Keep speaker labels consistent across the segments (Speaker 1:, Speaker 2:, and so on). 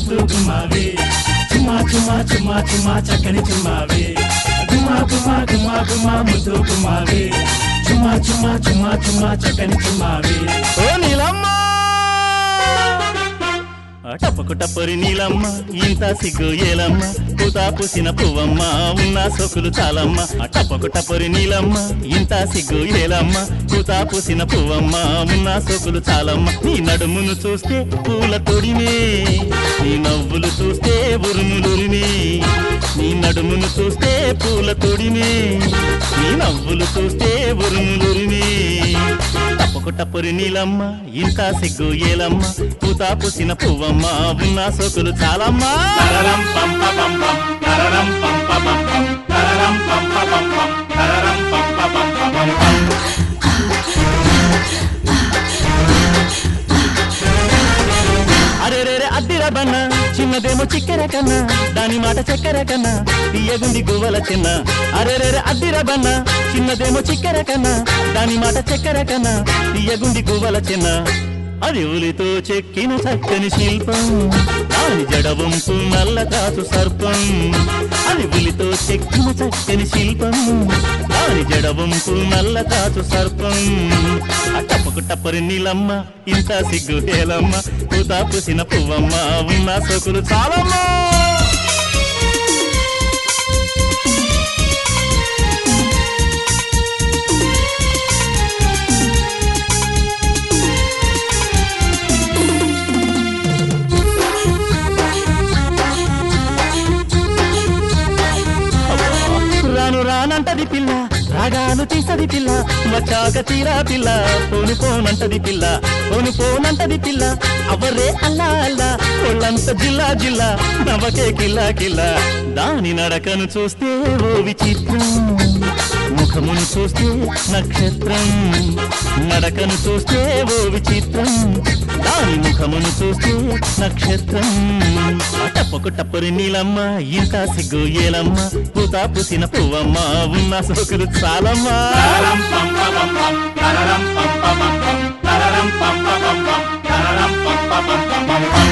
Speaker 1: ముద్దు గుమ్మావే చుమ్మా చుమ్మా చుమ్మా చుమ్మా చక్కని చుమ్మావే గుమ్మా గుమ్మా గుమ్మా గుమ్మా ముద్దు గుమ్మావే చుమ్మా చుమ్మా చుమ్మా చుమ్మా చక్కని చుమ్మావే
Speaker 2: ఓ నీలమ్మ టప్పకు టప్పరి నీలమ్మ ఇంత సిగ్గు ఏలమ్మ పూత పూసిన పువ్వమ్మ ఉన్న సోకులు చాలమ్మ టప్పకు టప్పరి నీలమ్మ ఇంత సిగ్గు ఏలమ్మ పూత పూసిన పువ్వమ్మ ఉన్న సోకులు చాలమ్మ నీ నడుమును చూస్తే పూల తొడిమే నీ నవ్వులు చూస్తే ఉరుములురిమి నీ నడుమును చూస్తే పూల తొడిమే నీ నవ్వులు చూస్తే ఉరుములురిమి టప్పకు టప్పరి నీలమ్మ ఇంత సిగ్గు ఏలమ్మ పూత పూసిన పువ్వమ్మ ఉన్న సోకులు చాలమ్మా
Speaker 1: తరరం పంప పంపం తరరం పంప పంపం తరరం పంప పంపం తరరం పంప పంప పంపం
Speaker 2: అరే రే అద్దిర బన్న చిన్నదేమో చిక్కెర కన్నా దాని మాట చక్కెర కన్నా తీయగుండి గువ్వల చిన్న అరే రే అద్దిర బన్న చిన్నదేమో చిక్కెర కన్నా దాని మాట చక్కెర కన్నా తీయగుండి గువ్వల చిన్న అది ఉలితో చెక్కిన చక్కని శిల్పం దాని జడవంపు నల్ల కాసు సర్పం అది ఉలితో చెక్కిన చక్కని శిల్పం దాని జడవంపు నల్ల కాసు సర్పం ఆ టప్పకు టప్పరి నీలమ్మ ఇంత సిగ్గు హేలమ్మ పూత పూసిన పువ్వమ్మ ఉన్న సోకులు చాలమ్మా రాను రానంటది పిల్ల రాగాను తీసది పిల్ల వచ్చాక తీరా పిల్ల పోను పోనంటది పిల్ల పోను పోనంటది పిల్ల అవరే అల్లా అల్లా ఒళ్ళంత జిల్లా జిల్లా నవకే కిల్లా కిల్లా దాని నడకను చూస్తే ఓ విచిత్రం ముఖమును చూస్తే నక్షత్రం నడకను చూస్తే ఓ విచిత్రం దాని ముఖమును చూస్తే నక్షత్రం టప్పకు టప్పరి నీలమ్మ ఇంత సిగ్గు ఏలమ్మ పూత పూసిన పువ్వమ్మ ఉన్న సోకులు చాలమ్మా
Speaker 1: తరరం పంప పంపం తరరం పంప పంపం తరరం పంప పంపం తరరం పంప పంప పంపం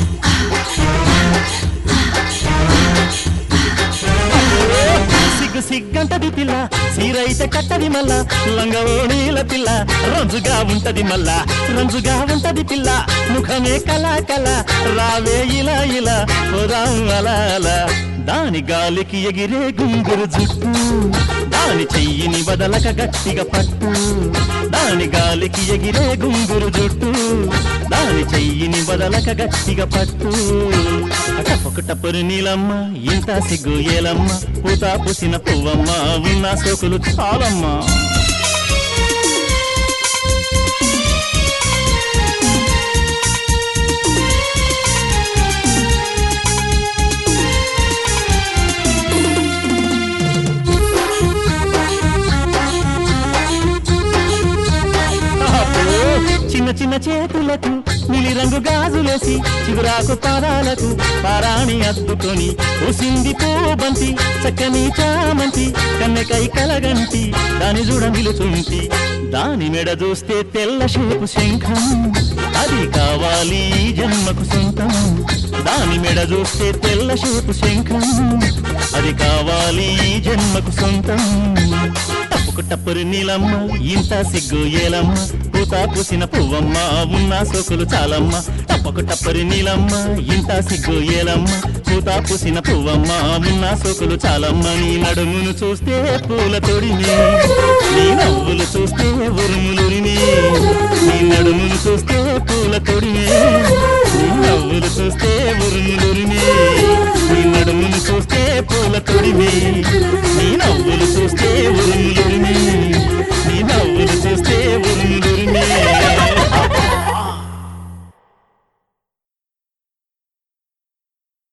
Speaker 2: సిగ్గు సిగ్గంటది పిల్ల సీరైతే కట్టది మళ్ళా లంగవోణీల పిల్ల రంజుగా ఉంటది మళ్ళా రంజుగా ఉంటది పిల్ల ముఖమే కళ కళ రావే ఇలా ఇలా పోదాం అలా అలా దాని గాలికి ఎగిరే గుంగురు జుట్టు దాని చెయ్యిని వదలక గట్టిగా పట్టు దాని గాలికి ఎగిరే గుంగురు జుట్టు దాని చెయ్యిని వదలక గట్టిగా పట్టు టప్పకు టప్పరు నీలమ్మ ఇంత సిగ్గు ఏలమ్మ పూత పూసిన పువ్వమ్మ ఉన్న సోకులు చాలమ్మా అబ్బో, చిన్న చిన్న చేతులకు నీలి రంగు గాజులేసి చిగురాకు పాదాలకు పారాణి అద్దుకొని ఉసింది బంతి చక్కని చామంతి కన్నెకై కలగంటి దాని చూడ నిలుచుంటి దాని మెడ చూస్తే తెల్ల షేపు శంఖం అది కావాలి ఈ జన్మకు సొంతం దాని మెడ చూస్తే తెల్ల షేపు శంఖం అది కావాలి ఈ జన్మకు సొంతం టప్పుకు టప్పురు నీలమ్మ ఇంత సిగ్గు ఏలమ్మ పూత పూసిన పువ్వమ్మ ఉన్న సోకులు చాలమ్మ టప్పకు టప్పరి నీలమ్మ ఇంత సిగ్గు ఏలమ్మ పూత పూసిన పువ్వమ్మ ఉన్న సోకులు చాలమ్మ నీ నడుమును చూస్తే పూల తొడిమి నీ నవ్వులు చూస్తే ఉరుములురిమి నీ నడుమును చూస్తే పూల తొడిమి నీ నవ్వులు చూస్తే ఉరుములురిమి నీ నడుమును చూస్తే పూల తొడిమి